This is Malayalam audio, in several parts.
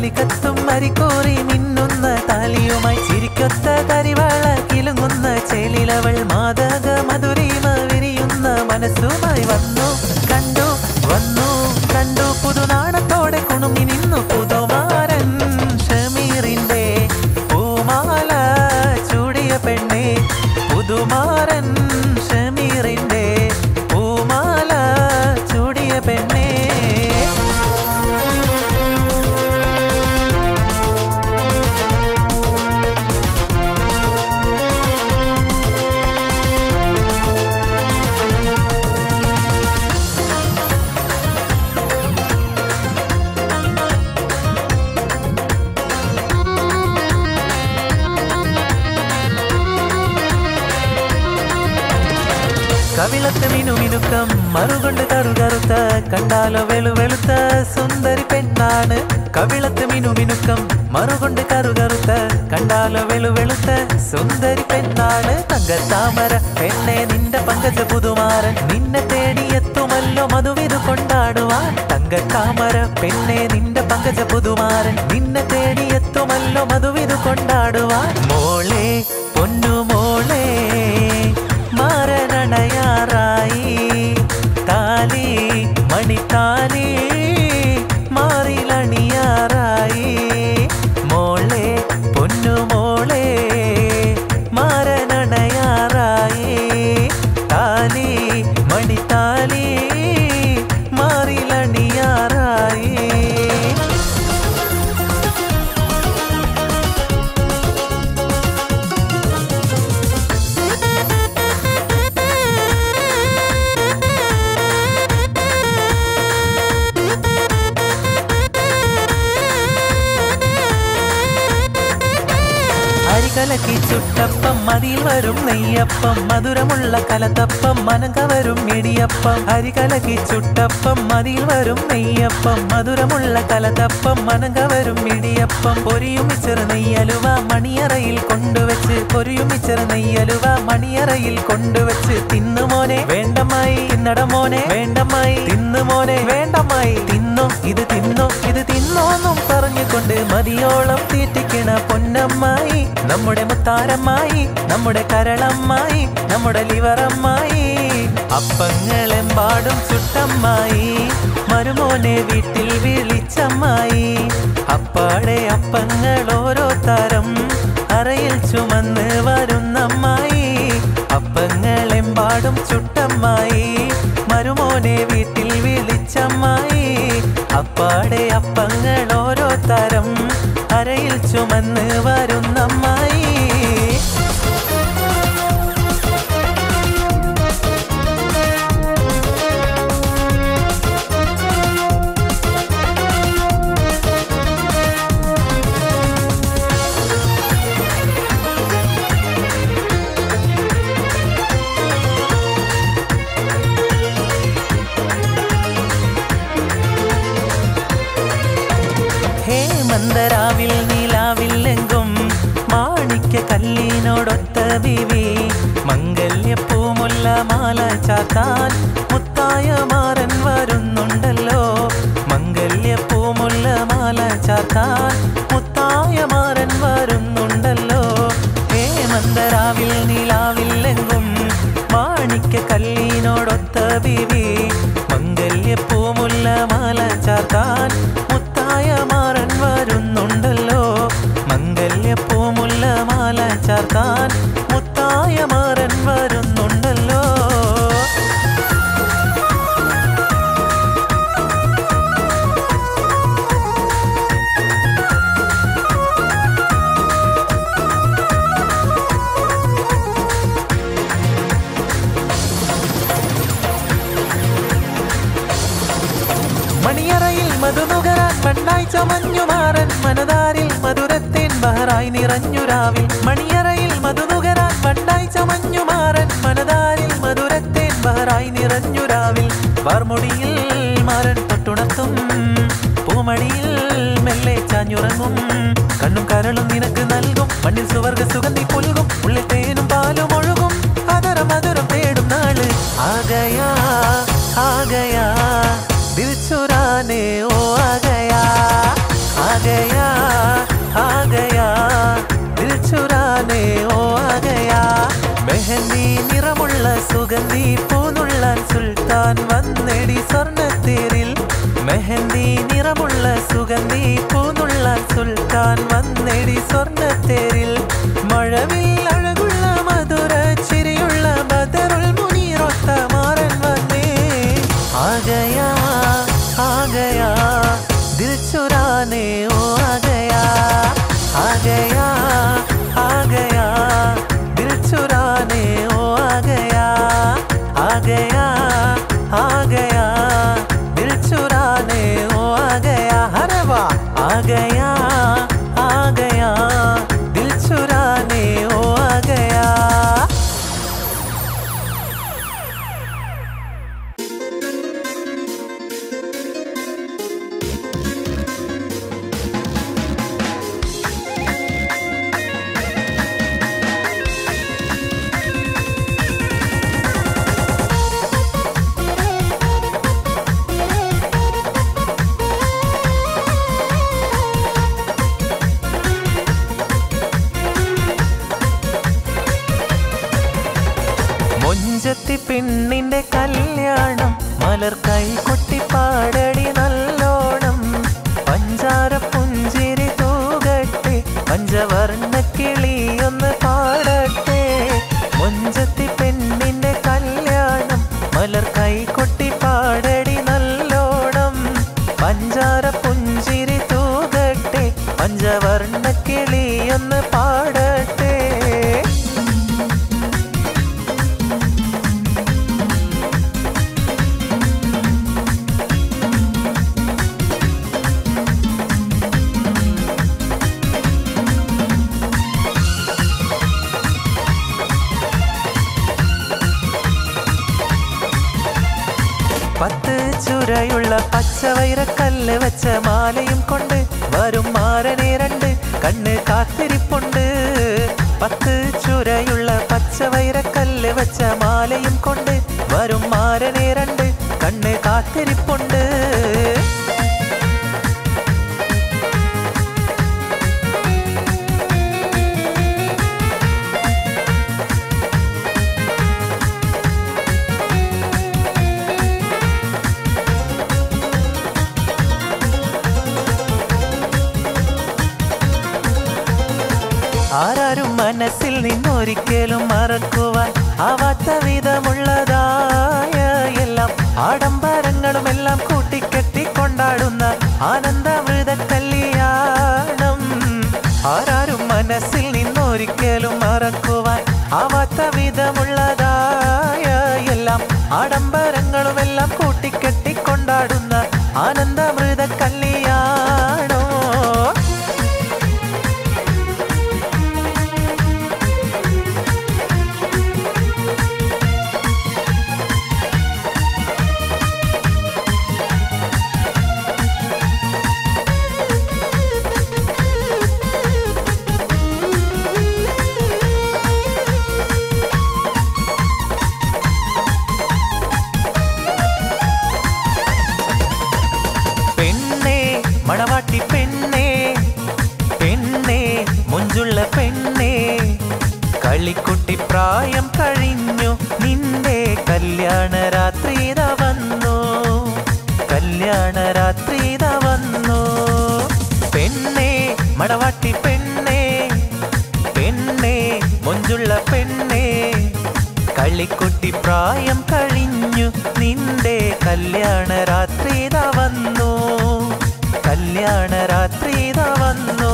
താലി കത്തും മരിക്കോറി മിന്നുന്ന താലിയുമായി ചിരിക്കൊത്ത കരിവാള കിലുങ്ങുന്ന ചേലിലവൾ മാതക മധുരിമ വിരിയുന്ന മനസ്സുമായി വന്നു കണ്ടു വന്നു കണ്ടു പുതുനാണത്തോടെ കുണുങ്ങി നിന്നു പുതുമാരൻ ഷമീറിന്റെ പൂമാല ചൂടിയ പെണ്ണെ പുതുമാരൻ ഷമീറിന്റെ പൂമാല ചൂടിയ പെണ്ണേ കവിളത്ത് മിനുമിനുക്കം മറുകൊണ്ട് കറുകറുത്ത കണ്ടാലോ വെളുവെളുത്ത സുന്ദരി പെണ്ണാണ് കവിളത്ത് മിനുമിനുക്കം മറുകൊണ്ട് കറുകറുത്ത കണ്ടാലോ വെളുവെളുത്ത സുന്ദരി പെണ്ണാണ് തങ്കത്താമര പെണ്ണെ നിന്റെ പങ്കജ പുതുമാരൻ നിന്നെ തേടിയെത്തുമല്ലോ മധുവിധു കൊണ്ടാടുവാൻ തങ്കത്താമര പെണ്ണെ നിന്റെ പങ്കജ പുതുമാരൻ നിന്നെ തേടിയെത്തുമല്ലോ മധുവിധു കൊണ്ടാടുവാൻ മോളെ പൊന്നു മോളെ മാറനടയാറായി താലി മണിത്താലി മാറിലണിയാറായി മോളെ പൊന്നു മോളെ മാറനടയാറായി താലി മണിത്താലി മാറിലണിയാറായി അരികലക്കി ചുട്ടപ്പം മതിയിൽ വരും നെയ്യപ്പം മധുരമുള്ള കലത്തപ്പം മനങ്കവരും ഇടിയപ്പം അരികലക്കി ചുട്ടപ്പം മതിയിൽ വരും നെയ്യപ്പം മധുരമുള്ള കലത്തപ്പം മനങ്കവരും ഇടിയപ്പം പൊരിയുമിച്ചെറു നെയ്യലുവ മണിയറയിൽ കൊണ്ടുവച്ച് പൊരിയുമിച്ചെറു നെയ്യലുവ മണിയറയിൽ കൊണ്ടുവച്ച് തിന്നുമോനെ വേണ്ടമായി തിന്നടമോനെ വേണ്ടമായി തിന്നുമോനെ വേണ്ടമായി തിന്നോ ഇത് തിന്നോ ഇത് തിന്നോന്നും പറഞ്ഞുകൊണ്ട് മതിയോളം തീറ്റിക്കണ പൊന്നമ്മായി നമ്മുടെ മുത്താരമ്മായി നമ്മുടെ കരളമ്മായി നമ്മുടെ ലിവറമ്മായി അപ്പങ്ങളെമ്പാടും ചുട്ടമ്മായി മരുമോനെ വീട്ടിൽ വിളിച്ചമ്മായി അപ്പാടെ അപ്പങ്ങൾ ഓരോ തരം അറയിൽ ചുമന്ന് വരുന്നമ്മായി അപ്പങ്ങളെമ്പാടും ചുട്ടമ്മായി മരുമോനെ വീട്ടിൽ വിളിച്ചമ്മായി അപ്പാടെ അപ്പങ്ങൾ ഓരോ തരം അരയിൽ ചുമന്ന് വരുന്നമ്മായി ഹേമന്തരാവിൽ നിലാവില്ലെങ്കും മാണിക്യ കല്ലിനോടൊത്ത ബിവി മംഗല്യപ്പൂമുല്ല മാല ചാത്താൻ മുത്തായ മാറൻ വരുന്നുണ്ടല്ലോ മംഗല്യപ്പൂമുല്ല മാല ചാത്താൻ മുത്തായ മാറൻ വരുന്നുണ്ടല്ലോ ഹേമന്തരാവിൽ നിലാവില്ലെങ്കും മാണിക്യ കല്ലിനോടൊത്ത ബിവി മംഗല്യപ്പൂമുല്ല മാല ചാത്താൻ മുത്തായ മാറൻ വരുന്നുണ്ടല്ലോ മംഗല്യപ്പൂമുല്ല മാല ചാർത്താൻ മുത്തായ മാറൻ വരുന്നുണ്ടല്ലോ മണിയറയിൽ മധുനുകരാൻ മണ്ണായി ചമഞ്ഞു മാറൻ മനതാരിൽ മധുരത്തേൻ ബഹറായി നിറഞ്ഞു രാവിൽ മണിയറയിൽ മധുനുകരാൻ മണ്ണായി ചമഞ്ഞു മാറൻ മനതാരിൽ മധുരത്തേൻ ബഹറായി നിറഞ്ഞു രാവിൽ വാർമുടിയിൽ മാറൻ തൊട്ടുണർത്തും പൂമണിയിൽ മെല്ലെ ചാഞ്ഞുറങ്ങും കണ്ണും കരളും നിനക്ക് നൽകും മണ്ണിൽ സുവർഗ സുഗന്ധി പുൽകും ഉള്ളിൽ തേനും പാലും ഒഴുകും അതര മധുരം തേടും നാള് ആകയാ ആകയാ दिल चुराने ओ आ गया आ गया आ गया दिल चुराने ഓ ആ गया മെഹന്തി നിറമുള്ള സുഗന്ധി പൂനുള്ളാൻ സുൽത്താൻ വന്നെടി സ്വർണ്ണത്തേരിൽ മെഹന്തി നിറമുള്ള സുഗന്ധി പൂനുള്ളാൻ സുൽത്താൻ വന്നെടി സ്വർണ്ണത്തേരിൽ മഴവിൽ അഴകുള്ള മധുര ചിരിയുള്ള ബദറുൽ മുനീറൊത്ത മാറൻ വന്നേ ആ गया आ गया दिल चुराने ओ आ गया आ गया आ गया दिल चुराने ओ आ गया आ गया आ गया दिल चुराने ओ आ गया अरे वाह आ गया आ गया दिल चुराने ओ आ गया മൊഞ്ചത്തി പെണ്ണിന്റെ കല്യാണം മലർ കൈ കൊട്ടി പാടടി നല്ലോണം പഞ്ചാര പുഞ്ചിരി തൂകട്ടെ പഞ്ചവർണ്ണ കിളിയൊന്ന് പാടട്ടെ മൊഞ്ചത്തി പെണ്ണിന്റെ കല്യാണം മലർ കൈ കൊട്ടി പാടടി നല്ലോണം പഞ്ചാര പുഞ്ചിരി തൂകട്ടെ പഞ്ചവർണ്ണ കിളിയൊന്ന് പാടട്ടെ പത്ത് ചുരയുള്ള പച്ചവൈരക്കല്ല് വെച്ച മാലയും കൊണ്ട് വരും മാരനെ രണ്ട് കണ്ണ് കാത്തിരിപ്പുണ്ട് പത്ത് ചുരയുള്ള പച്ചവൈരക്കല്ല് വെച്ച മാലയും കൊണ്ട് വരും മാരനെ രണ്ട് കണ്ണ് കാത്തിരിപ്പുണ്ട് ആരാരും മനസ്സിൽ നിന്നൊരിക്കലും മറക്കുവാൻ ആവാത്ത വിധമുള്ളതായ എല്ലാം ആഡംബരങ്ങളും എല്ലാം കൂട്ടിക്കെട്ടി കൊണ്ടാടുന്ന ആനന്ദമൃത കല്യാണം ആരാരും മനസ്സിൽ നിന്നൊരിക്കലും മറക്കുവാൻ ആവാത്ത വിധമുള്ളതായ എല്ലാം ആഡംബരങ്ങളും എല്ലാം കൂട്ടിക്കെട്ടി കൊണ്ടാടുന്ന ആനന്ദമൃത കല്യാണോ പെണ്ണേ മണവാട്ടി പെണ്ണേ പെണ്ണേ മുഞ്ചുള്ള പെണ്ണേ കളിക്കുട്ടി പ്രായം കഴിഞ്ഞു നിന്റെ കല്യാണ രാത്രിത വന്നു കല്യാണ രാത്രിത വന്നു പെണ്ണേ മണവാട്ടി പെണ്ണേ പെണ്ണേ മുഞ്ചുള്ള പെണ്ണേ കളിക്കുട്ടി പ്രായം കഴിഞ്ഞു നിന്റെ കല്യാണ രാത്രിത വന്നു കല്യാണ രാത്രിത വന്നു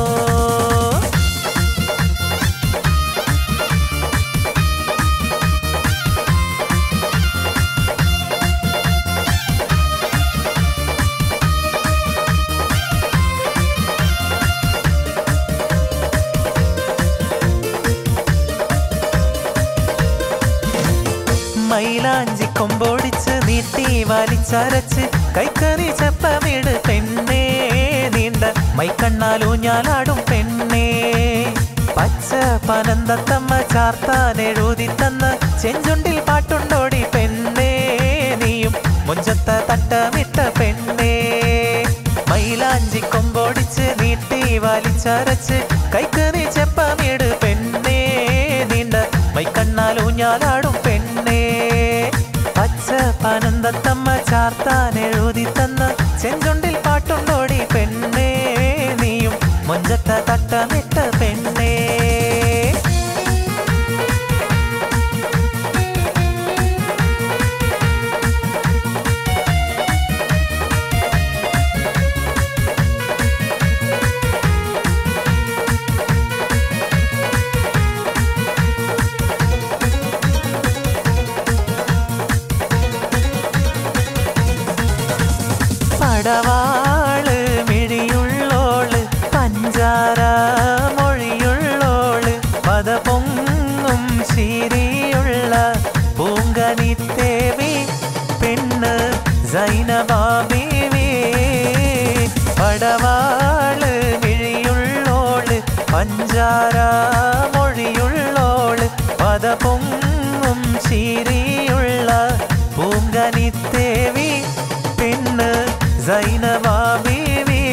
മൈലാഞ്ചി കൊമ്പോടിച്ച് നീട്ടി വലിച്ചരച്ച് കൈക്കറി ചെപ്പമിട് പെണ്ണേ നീണ്ട മൈക്കണ്ണാലൂഞ്ഞാലാടും പെണ്ണേ പച്ച പനന്തത്തമ്മ ചാർത്താൻ എഴുതി തന്ന ചെഞ്ചുണ്ടിൽ പാട്ടുണ്ടോടി പെണ്ണേ നീയും മുഞ്ചത്ത തട്ടമിട്ട പെണ്ണേ മൈലാഞ്ചി കൊമ്പോടിച്ച് നീട്ടി വലിച്ചരച്ച് കൈക്ക് നീ ചെപ്പമിട് പെണ്ണേ നീണ്ട മൈക്കണ്ണാൽ ഊഞ്ഞാലാടും പെണ്ണേ പച്ച പനന്തത്തമ്മ ചാർത്താൻ എഴുതി തന്ന ചെഞ്ചുണ്ടിൽ പാട്ടുണ്ടോടി പെണ്ണേ നീയും മൊഞ്ചത്ത തട്ടമിട്ട പെണ്ണേ പടവാള് മിഴിയുള്ളോള് പഞ്ചാര മൊഴിയുള്ളോള് പദ പൊങ്ങും ശിരിയുള്ള പൂങ്കനിത്തേവി പെണ്ണ് സൈനബാബീവി പടവാള് മിഴിയുള്ളോള് പഞ്ചാര മൊഴിയുള്ളോള് പദ പൊങ്ങും ശിരിയുള്ള പൂങ്കനിത്തേവി പെണ്ണ് സൈനബാബീവി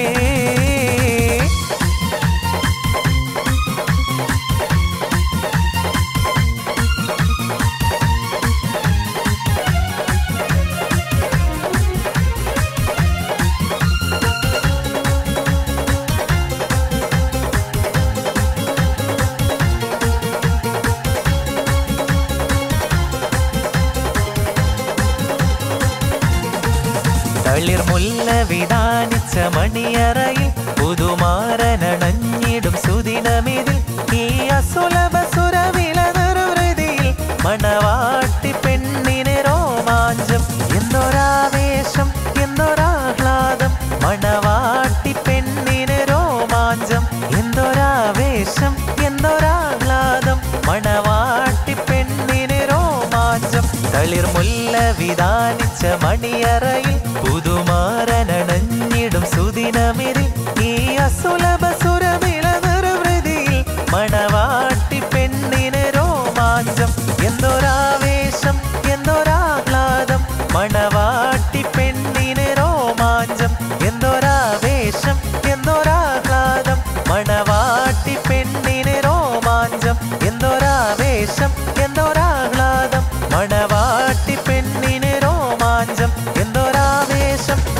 തളിർ മുല്ല വിധാനിച്ച മണിയറയിൽ പുതുമാരനണഞ്ഞിടും സുദിനമിതിൽ ഈ അസുലഭ സുരവില നിർവൃതിയിൽ മണവാട്ടി പെണ്ണിന് രോമാഞ്ചം എന്നൊരാവേശം എന്നൊരാഹ്ലാദം മണവാട്ടി പെണ്ണിന് രോമാഞ്ചം എന്തൊരാവേശം എന്നൊരാഹ്ലാദം മണവാട്ടി പെണ്ണിന് രോമാഞ്ചം തളിർ മുല്ല വിധാനിച്ച മണിയറയിൽ പുതുമാരനണഞ്ഞിടും സുദിനമിതിൽ ഈ അസുലഭ സുരവില നിർവൃതിയിൽ മണവാട്ടി പെണ്ണിന് രോമാഞ്ചം എന്തൊരാവേശം എന്നൊരാഹ്ലാദം മണവാട്ടി പെണ്ണിന് രോമാഞ്ചം എന്തൊരാവേശം എന്നൊരാഹ്ലാദം മണവാട്ടി പെണ്ണിന് രോമാഞ്ചം എന്തൊരാവേശം എന്നൊരാഹ്ലാദം മണവാട്ടി പെണ്ണിന് രോമാഞ്ചം എന്തൊരാവേശം